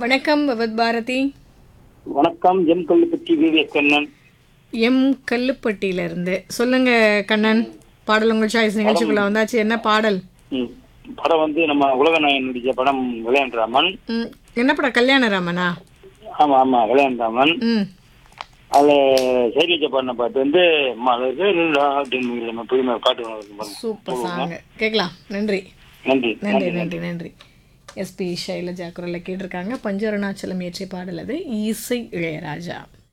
வணக்கம் விவத் பாரதி வணக்கம் M Kollupatti Vivek Kannan M கல்லுப்பட்டியிலிருந்து சொல்லுங்க கண்ணன் பாடல் உங்கள் சாய்ஸ் நிகழ்ச்சிக்குள்ள வந்தாச்சு என்ன பாடல் ம். படம் வந்து நம்ம உலகநாயகன் நடிச்ச படம் விளையாண்டராமன் ம், என்ன படம் கல்யாணராமனா ஆமா ஆமா விளையாண்டராமன் ம் அதுல சைலஜா பாடின பாட்டு வந்து மலர்கள் அப்படின்னு நம்ம புதுமை பாட்டு ஒண்ணு இருக்கு பாருங்க. சூப்பர் சாங் கேட்கலாம் நன்றி நன்றி நன்றி நன்றி நன்றி எஸ்பி ஷைலஜா குரலில் கேட்டிருக்காங்க பஞ்சரணாச்சலம் இயற்றிய பாடல் அது இசை இளையராஜா